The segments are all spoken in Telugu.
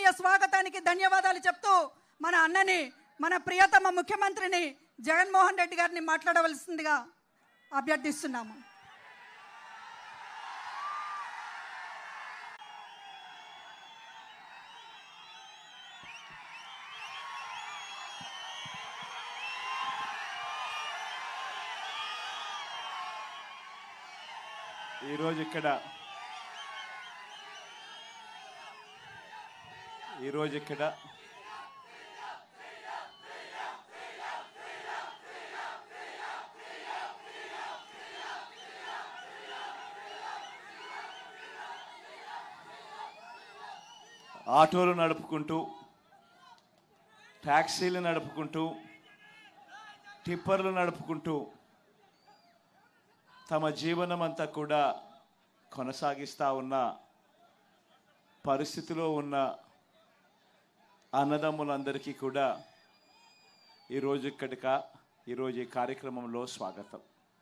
ఆత్మీయ స్వాగతానికి ధన్యవాదాలు చెప్తూ మన అన్నని మన ప్రియతమ ముఖ్యమంత్రిని జగన్మోహన్ రెడ్డి గారిని మాట్లాడవలసిందిగా అభ్యర్థిస్తున్నాము ఈరోజు ఇక్కడ ఈరోజు ఇక్కడ ఆటోలు నడుపుకుంటూ ట్యాక్సీలు నడుపుకుంటూ టిప్పర్లు నడుపుకుంటూ తమ జీవనం అంతా కూడా కొనసాగిస్తూ ఉన్న పరిస్థితిలో ఉన్న అన్నదమ్ములందరికీ కూడా ఈరోజు ఇక్కడిక ఈరోజు ఈ కార్యక్రమంలో స్వాగతం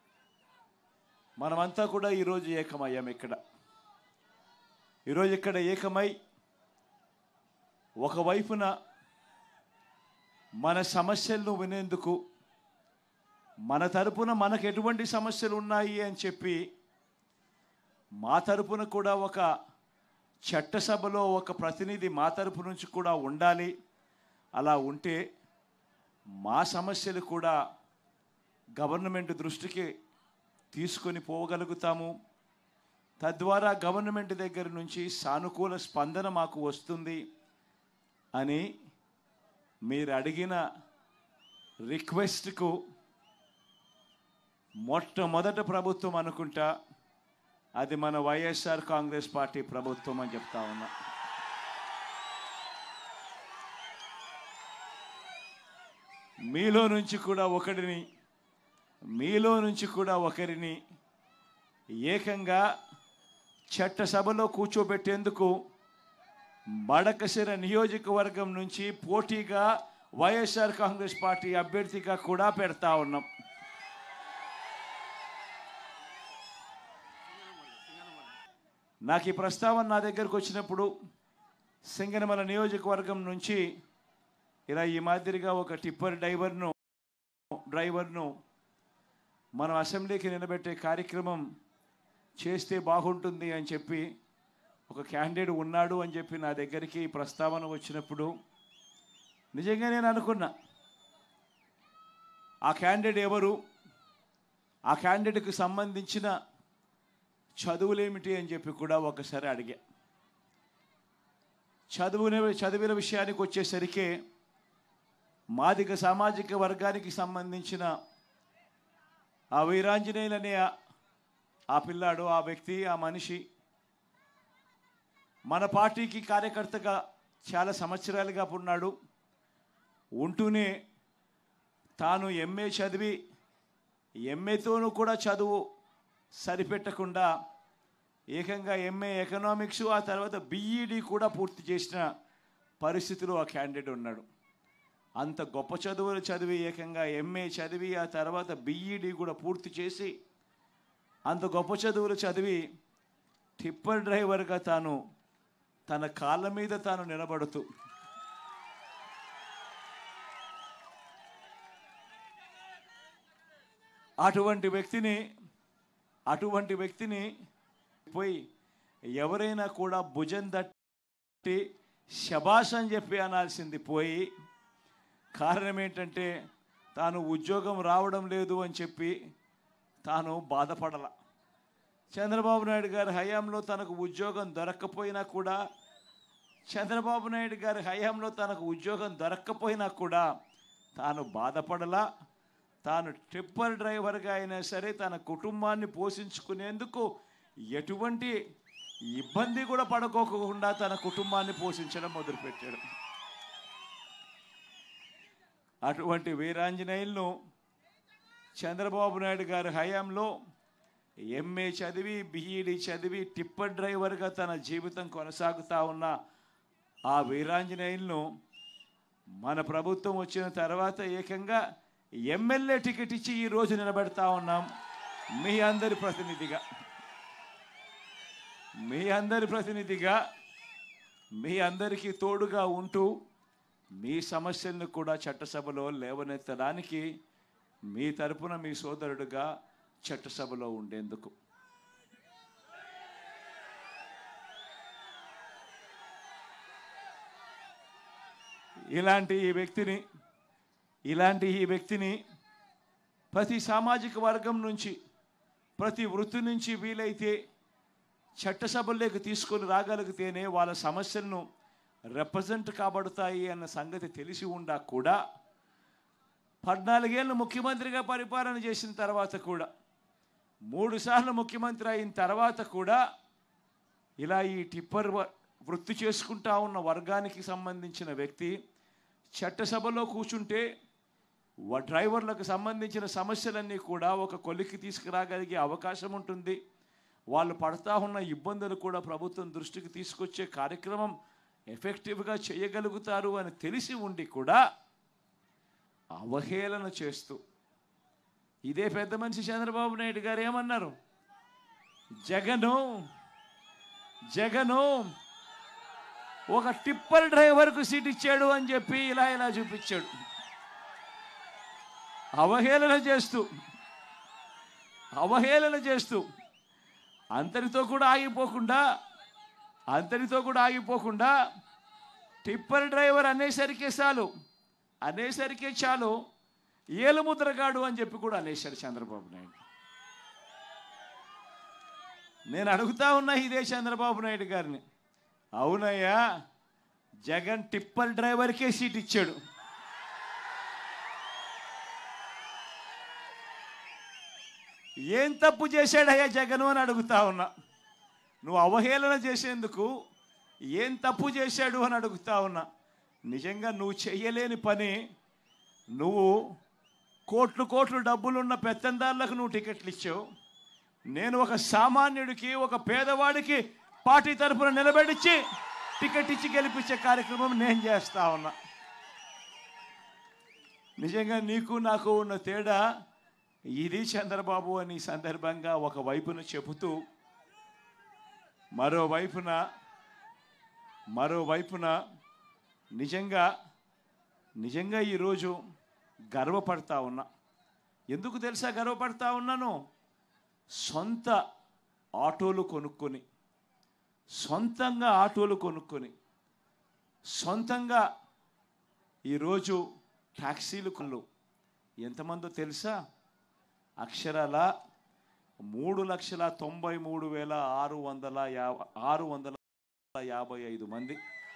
మనమంతా కూడా ఈరోజు ఏకమయ్యాం ఇక్కడ ఈరోజు ఇక్కడ ఏకమై ఒకవైపున మన సమస్యలను వినేందుకు మన తరపున మనకు ఎటువంటి సమస్యలు ఉన్నాయి అని చెప్పి మా తరపున కూడా ఒక చట్టసభలో ఒక ప్రతినిధి మా తరపు నుంచి కూడా ఉండాలి అలా ఉంటే మా సమస్యలు కూడా గవర్నమెంట్ దృష్టికి తీసుకొని పోగలుగుతాము తద్వారా గవర్నమెంట్ దగ్గర నుంచి సానుకూల స్పందన మాకు వస్తుంది అని మీరు అడిగిన రిక్వెస్ట్కు మొట్టమొదట ప్రభుత్వం అనుకుంటా అది మన వైఎస్ఆర్ కాంగ్రెస్ పార్టీ ప్రభుత్వం అని చెప్తా ఉన్నా మీలో నుంచి కూడా ఒకరిని మీలో నుంచి కూడా ఒకరిని ఏకంగా చట్టసభలో కూర్చోబెట్టేందుకు బడకసిర నియోజకవర్గం నుంచి పోటీగా వైఎస్ఆర్ కాంగ్రెస్ పార్టీ అభ్యర్థిగా కూడా పెడతా ఉన్నాం నాకు ఈ ప్రస్తావన నా దగ్గరకు వచ్చినప్పుడు సింగనమల నియోజకవర్గం నుంచి ఇలా ఈ మాదిరిగా ఒక టిప్పర్ డ్రైవర్ను డ్రైవర్ను మనం అసెంబ్లీకి నిలబెట్టే కార్యక్రమం చేస్తే బాగుంటుంది అని చెప్పి ఒక క్యాండిడేట్ ఉన్నాడు అని చెప్పి నా దగ్గరికి ఈ ప్రస్తావన వచ్చినప్పుడు నిజంగా నేను అనుకున్నా ఆ క్యాండిడేట్ ఎవరు ఆ క్యాండిడేట్కి సంబంధించిన చదువులేమిటి అని చెప్పి కూడా ఒకసారి అడిగా చదువునే చదివిన విషయానికి వచ్చేసరికి మాదిగ సామాజిక వర్గానికి సంబంధించిన ఆ వీరాంజనేయులు అనే ఆ- ఆ పిల్లాడు ఆ వ్యక్తి ఆ మనిషి మన పార్టీకి కార్యకర్తగా చాలా సంవత్సరాలుగా ఉన్నాడు ఉంటూనే తాను ఎంఏ చదివి ఎంఏతోనూ కూడా చదువు సరిపెట్టకుండా ఏకంగా ఎంఏ ఎకనామిక్స్ ఆ తర్వాత బీఈడి కూడా పూర్తి చేసిన పరిస్థితిలో ఆ క్యాండిడేట్ ఉన్నాడు అంత గొప్ప చదువులు చదివి ఏకంగా ఎంఏ చదివి ఆ తర్వాత బీఈడి కూడా పూర్తి చేసి అంత గొప్ప చదువులు చదివి టిప్పర్ డ్రైవర్గా తాను తన కాళ్ళ మీద తాను నిలబడుతూ అటువంటి వ్యక్తిని అటువంటి వ్యక్తిని పోయి ఎవరైనా కూడా భుజం తట్టి శబాష్ అని చెప్పి అనాల్సింది పోయి కారణం ఏంటంటే తాను ఉద్యోగం రావడం లేదు అని చెప్పి తాను బాధపడల చంద్రబాబు నాయుడు గారి హయాంలో తనకు ఉద్యోగం దొరక్కపోయినా కూడా చంద్రబాబు నాయుడు గారి హయాంలో తనకు ఉద్యోగం దొరక్కపోయినా కూడా తాను బాధపడలా తాను టిప్పర్ డ్రైవర్గా అయినా సరే తన కుటుంబాన్ని పోషించుకునేందుకు ఎటువంటి ఇబ్బంది కూడా పడుకోకుండా తన కుటుంబాన్ని పోషించడం మొదలుపెట్టాడు అటువంటి వీరాంజనేయులను చంద్రబాబు నాయుడు గారి హయాంలో ఎంఏ చదివి బిఈడి చదివి టిప్పర్ డ్రైవర్గా తన జీవితం కొనసాగుతా ఉన్న ఆ వీరాంజనేయులను మన ప్రభుత్వం వచ్చిన తర్వాత ఏకంగా ఎమ్మెల్యే టికెట్ ఇచ్చి ఈ రోజు నిలబెడతా ఉన్నాం మీ అందరి ప్రతినిధిగా మీ అందరి ప్రతినిధిగా మీ అందరికీ తోడుగా ఉంటూ మీ సమస్యలను కూడా చట్టసభలో లేవనెత్తడానికి మీ తరపున మీ సోదరుడుగా చట్టసభలో ఉండేందుకు ఇలాంటి ఈ వ్యక్తిని ఇలాంటి ఈ వ్యక్తిని ప్రతి సామాజిక వర్గం నుంచి ప్రతి వృత్తి నుంచి వీలైతే చట్టసభల్లోకి తీసుకొని రాగలిగితేనే వాళ్ళ సమస్యలను రిప్రజెంట్ కాబడతాయి అన్న సంగతి తెలిసి ఉండా కూడా పద్నాలుగేళ్ళు ముఖ్యమంత్రిగా పరిపాలన చేసిన తర్వాత కూడా మూడు సార్లు ముఖ్యమంత్రి అయిన తర్వాత కూడా ఇలా ఈ టిప్పర్ వ- వృత్తి చేసుకుంటా ఉన్న వర్గానికి సంబంధించిన వ్యక్తి చట్టసభలో కూర్చుంటే వ- డ్రైవర్లకు సంబంధించిన సమస్యలన్నీ కూడా ఒక కొలిక్కి తీసుకురాగలిగే అవకాశం ఉంటుంది వాళ్ళు పడతా ఉన్న ఇబ్బందులు కూడా ప్రభుత్వం దృష్టికి తీసుకొచ్చే కార్యక్రమం ఎఫెక్టివ్గా చేయగలుగుతారు అని తెలిసి ఉండి కూడా అవహేళన చేస్తూ ఇదే పెద్ద మనిషి చంద్రబాబు నాయుడు గారు ఏమన్నారు జగను జగను ఒక టిప్పర్ డ్రైవర్కు సీట్ ఇచ్చాడు అని చెప్పి ఇలా ఇలా చూపించాడు అవహేళన చేస్తూ అవహేళన చేస్తూ అంతటితో కూడా ఆగిపోకుండా అంతటితో కూడా ఆగిపోకుండా టిప్పర్ డ్రైవర్ అనేసరికే చాలు అనేసరికే చాలు ఏలుముద్రగాడు అని చెప్పి కూడా అనేశాడు చంద్రబాబు నాయుడు నేను అడుగుతా ఉన్నా ఇదే చంద్రబాబు నాయుడు గారిని అవునయ్యా జగన్ టిప్పర్ డ్రైవర్కే సీట్ ఇచ్చాడు ఏం తప్పు చేశాడయ్యా జగన్ అని అడుగుతా ఉన్నా నువ్వు అవహేళన చేసేందుకు ఏం తప్పు చేశాడు అని అడుగుతా ఉన్నా నిజంగా నువ్వు చెయ్యలేని పని నువ్వు కోట్లు కోట్లు డబ్బులున్న పెత్తందారులకు నువ్వు టికెట్లు ఇచ్చావు నేను ఒక సామాన్యుడికి ఒక పేదవాడికి పార్టీ తరఫున నిలబెడిచ్చి టికెట్ ఇచ్చి గెలిపించే కార్యక్రమం నేను చేస్తా ఉన్నా నిజంగా నీకు నాకు ఉన్న తేడా ఇది చంద్రబాబు అని ఈ సందర్భంగా ఒక వైపున చెబుతూ మరోవైపున మరోవైపున నిజంగా నిజంగా ఈరోజు గర్వపడతా ఉన్నా ఎందుకు తెలుసా గర్వపడతా ఉన్నాను సొంత ఆటోలు కొనుక్కొని సొంతంగా ఆటోలు కొనుక్కొని సొంతంగా ఈరోజు ట్యాక్సీలు కొను ఎంతమందో తెలుసా అక్షరాల మూడు లక్షల తొంభై మూడు వేల ఆరు వందల యాభై ఆరు వందల యాభై ఐదు మంది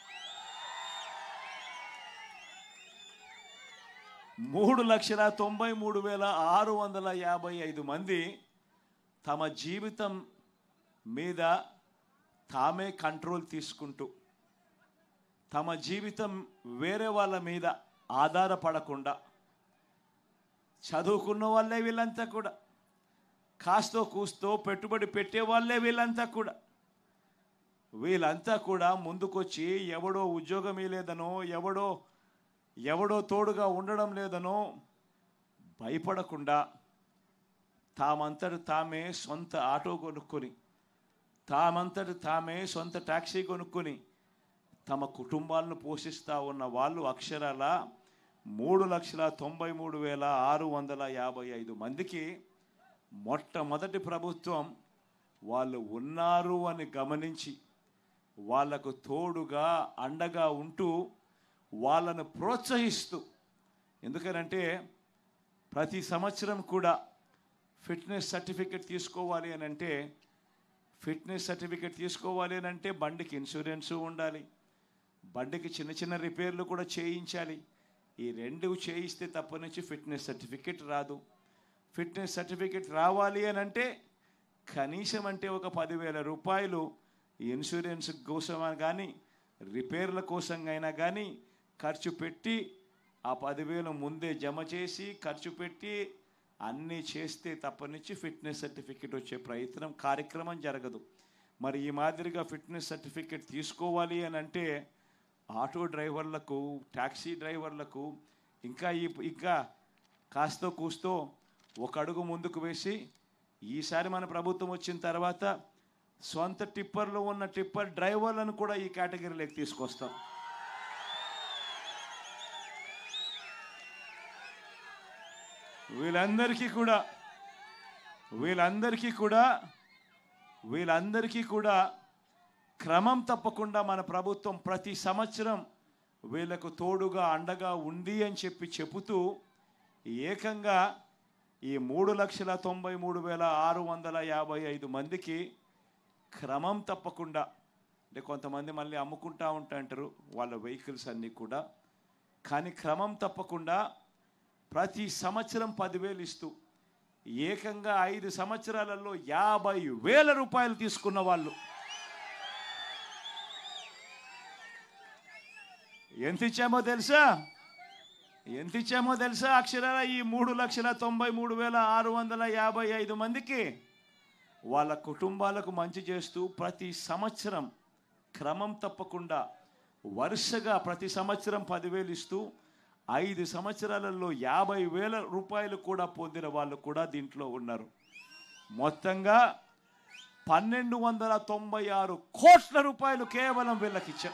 మూడు లక్షల తొంభై మూడు వేల ఆరు వందల యాభై ఐదు మంది తమ జీవితం మీద తామే కంట్రోల్ తీసుకుంటూ తమ జీవితం వేరే వాళ్ళ మీద ఆధారపడకుండా చదువుకున్న వాళ్ళే వీళ్ళంతా కూడా కాస్తో కూస్తో పెట్టుబడి పెట్టే వాళ్ళే వీళ్ళంతా కూడా వీళ్ళంతా కూడా ముందుకొచ్చి ఎవడో ఉద్యోగం లేదనో ఎవడో ఎవడో తోడుగా ఉండడం లేదనో భయపడకుండా తామంతటి తామే సొంత ఆటో కొనుక్కొని తామంతటి తామే సొంత ట్యాక్సీ కొనుక్కొని తమ కుటుంబాలను పోషిస్తూ ఉన్న వాళ్ళు అక్షరాల మూడు లక్షల తొంభై మూడు వేల ఆరు వందల యాభై ఐదు మందికి మొట్టమొదటి ప్రభుత్వం వాళ్ళు ఉన్నారు అని గమనించి వాళ్లకు తోడుగా అండగా ఉంటూ వాళ్ళను ప్రోత్సహిస్తూ ఎందుకనంటే ప్రతి సంవత్సరం కూడా ఫిట్నెస్ సర్టిఫికెట్ తీసుకోవాలి అని అంటే ఫిట్నెస్ సర్టిఫికెట్ తీసుకోవాలి అని అంటే బండికి ఇన్సూరెన్స్ ఉండాలి బండికి చిన్న చిన్న రిపేర్లు కూడా చేయించాలి ఈ రెండు చేయిస్తే తప్ప నుంచి ఫిట్నెస్ సర్టిఫికెట్ రాదు ఫిట్నెస్ సర్టిఫికెట్ రావాలి అని అంటే కనీసం అంటే ఒక పదివేల రూపాయలు ఇన్సూరెన్స్ కోసం కానీ రిపేర్ల కోసం అయినా కానీ ఖర్చు పెట్టి ఆ పదివేలు ముందే జమ చేసి ఖర్చు పెట్టి అన్నీ చేస్తే తప్ప నుంచి ఫిట్నెస్ సర్టిఫికెట్ వచ్చే ప్రయత్నం కార్యక్రమం జరగదు మరి ఈ మాదిరిగా ఫిట్నెస్ సర్టిఫికెట్ తీసుకోవాలి అని అంటే ఆటో డ్రైవర్లకు ట్యాక్సీ డ్రైవర్లకు ఇంకా ఈ ఇంకా కాస్తో కూస్తో ఒక అడుగు ముందుకు వేసి ఈసారి మన ప్రభుత్వం వచ్చిన తర్వాత సొంత టిప్పర్లు ఉన్న టిప్పర్ డ్రైవర్లను కూడా ఈ కేటగిరీలోకి తీసుకొస్తాం వీళ్ళందరికీ కూడా వీళ్ళందరికీ కూడా వీళ్ళందరికీ కూడా క్రమం తప్పకుండా మన ప్రభుత్వం ప్రతి సంవత్సరం వీళ్ళకు తోడుగా అండగా ఉంది అని చెప్పి చెబుతూ ఏకంగా ఈ మూడు లక్షల తొంభై మూడు వేల ఆరు వందల యాభై ఐదు మందికి క్రమం తప్పకుండా అంటే కొంతమంది మళ్ళీ అమ్ముకుంటా ఉంటాంటారు వాళ్ళ వెహికల్స్ అన్నీ కూడా కానీ క్రమం తప్పకుండా ప్రతి సంవత్సరం పదివేలు ఇస్తూ ఏకంగా ఐదు సంవత్సరాలలో యాభై వేల రూపాయలు తీసుకున్న వాళ్ళు ఎంత ఇచ్చామో తెలుసా ఎంత ఇచ్చామో తెలుసా అక్షరాల ఈ మూడు లక్షల తొంభై మూడు వేల ఆరు వందల యాభై ఐదు మందికి వాళ్ళ కుటుంబాలకు మంచి చేస్తూ ప్రతి సంవత్సరం క్రమం తప్పకుండా వరుసగా ప్రతి సంవత్సరం పదివేలు ఇస్తూ ఐదు సంవత్సరాలలో యాభై వేల రూపాయలు కూడా పొందిన వాళ్ళు కూడా దీంట్లో ఉన్నారు మొత్తంగా పన్నెండు వందల తొంభై ఆరు కోట్ల రూపాయలు కేవలం వీళ్ళకి ఇచ్చాం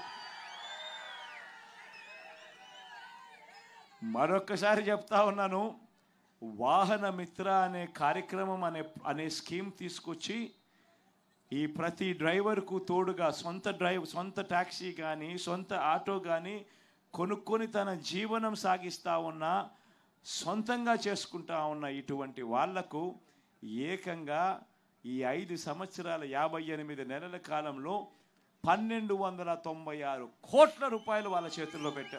మరొక్కసారి చెప్తా ఉన్నాను వాహన మిత్ర అనే కార్యక్రమం అనే అనే స్కీమ్ తీసుకొచ్చి ఈ ప్రతి డ్రైవర్కు తోడుగా సొంత డ్రైవ్ సొంత ట్యాక్సీ కానీ సొంత ఆటో కానీ కొనుక్కొని తన జీవనం సాగిస్తూ ఉన్న సొంతంగా చేసుకుంటా ఉన్న ఇటువంటి వాళ్లకు ఏకంగా ఈ ఐదు సంవత్సరాల యాభై ఎనిమిది నెలల కాలంలో పన్నెండు వందల తొంభై ఆరు కోట్ల రూపాయలు వాళ్ళ చేతుల్లో పెట్టాం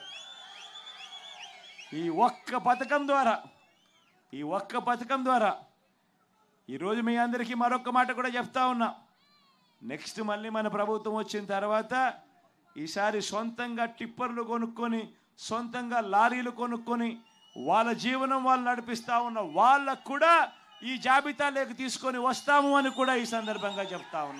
ఈ ఒక్క పథకం ద్వారా ఈ ఒక్క పథకం ద్వారా ఈరోజు మీ అందరికీ మరొక మాట కూడా చెప్తా ఉన్నా నెక్స్ట్ మళ్ళీ మన ప్రభుత్వం వచ్చిన తర్వాత ఈసారి సొంతంగా టిప్పర్లు కొనుక్కొని సొంతంగా లారీలు కొనుక్కొని వాళ్ళ జీవనం వాళ్ళు నడిపిస్తా ఉన్న వాళ్ళకు కూడా ఈ జాబితాలోకి తీసుకొని వస్తాము అని కూడా ఈ సందర్భంగా చెప్తా ఉన్నా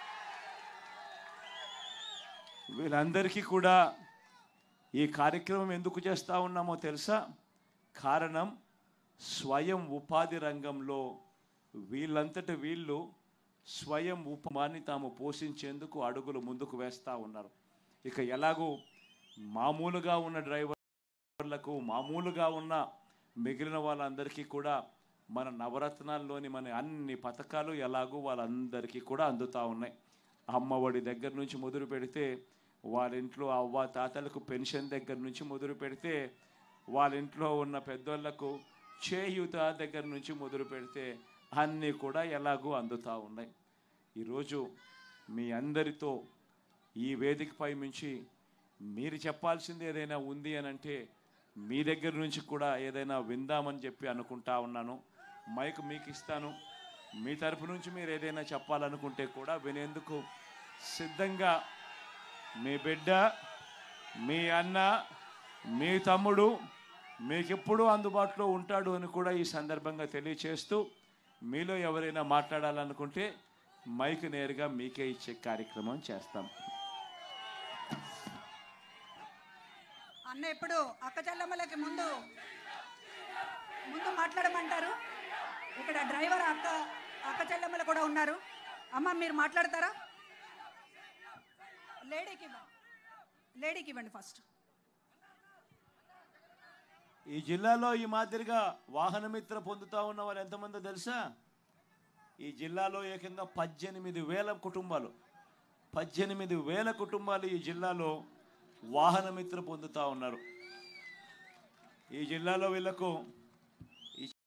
వీళ్ళందరికీ కూడా ఈ కార్యక్రమం ఎందుకు చేస్తూ ఉన్నామో తెలుసా కారణం స్వయం ఉపాధి రంగంలో వీళ్ళంతటి వీళ్ళు స్వయం ఉపాన్ని తాము పోషించేందుకు అడుగులు ముందుకు వేస్తూ ఉన్నారు ఇక ఎలాగో మామూలుగా ఉన్న డ్రైవర్లకు మామూలుగా ఉన్న మిగిలిన వాళ్ళందరికీ కూడా మన నవరత్నాల్లోని మన అన్ని పథకాలు ఎలాగో వాళ్ళందరికీ కూడా అందుతూ ఉన్నాయి అమ్మఒడి దగ్గర నుంచి మొదలు పెడితే వాళ్ళ ఇంట్లో అవ్వ తాతలకు పెన్షన్ దగ్గర నుంచి మొదలు పెడితే వాళ్ళ ఇంట్లో ఉన్న పెద్దోళ్లకు చేయూత దగ్గర నుంచి మొదలు పెడితే అన్నీ కూడా ఎలాగో అందుతూ ఉన్నాయి ఈరోజు మీ అందరితో ఈ వేదికపై నుంచి మీరు చెప్పాల్సింది ఏదైనా ఉంది అని అంటే మీ దగ్గర నుంచి కూడా ఏదైనా విందామని చెప్పి అనుకుంటా ఉన్నాను మైక్ మీకు ఇస్తాను మీ తరపు నుంచి మీరు ఏదైనా చెప్పాలనుకుంటే కూడా వినేందుకు సిద్ధంగా మీ బిడ్డ మీ అన్న మీ తమ్ముడు మీకెప్పుడు అందుబాటులో ఉంటాడు అని కూడా ఈ సందర్భంగా తెలియచేస్తూ మీలో ఎవరైనా మాట్లాడాలనుకుంటే మైక్ నేరుగా మీకే ఇచ్చే కార్యక్రమం చేస్తాం అన్న ఇప్పుడు అక్క చెల్లమ్మలకి ముందు ముందు మాట్లాడమంటారు ఇక్కడ డ్రైవర్ అక్క అక్క చెల్లమ్మలు కూడా ఉన్నారు అమ్మ మీరు మాట్లాడతారా లేడీకి ఇవ్వండి లేడీకి ఇవ్వండి ఫస్ట్ ఈ జిల్లాలో ఈ మాదిరిగా వాహన మిత్ర పొందుతా ఉన్న వాళ్ళు ఎంతమందో తెలుసా ఈ జిల్లాలో ఏకంగా పద్దెనిమిది వేల కుటుంబాలు పద్దెనిమిది వేల కుటుంబాలు ఈ జిల్లాలో వాహన మిత్ర పొందుతా ఉన్నారు ఈ జిల్లాలో వీళ్ళకు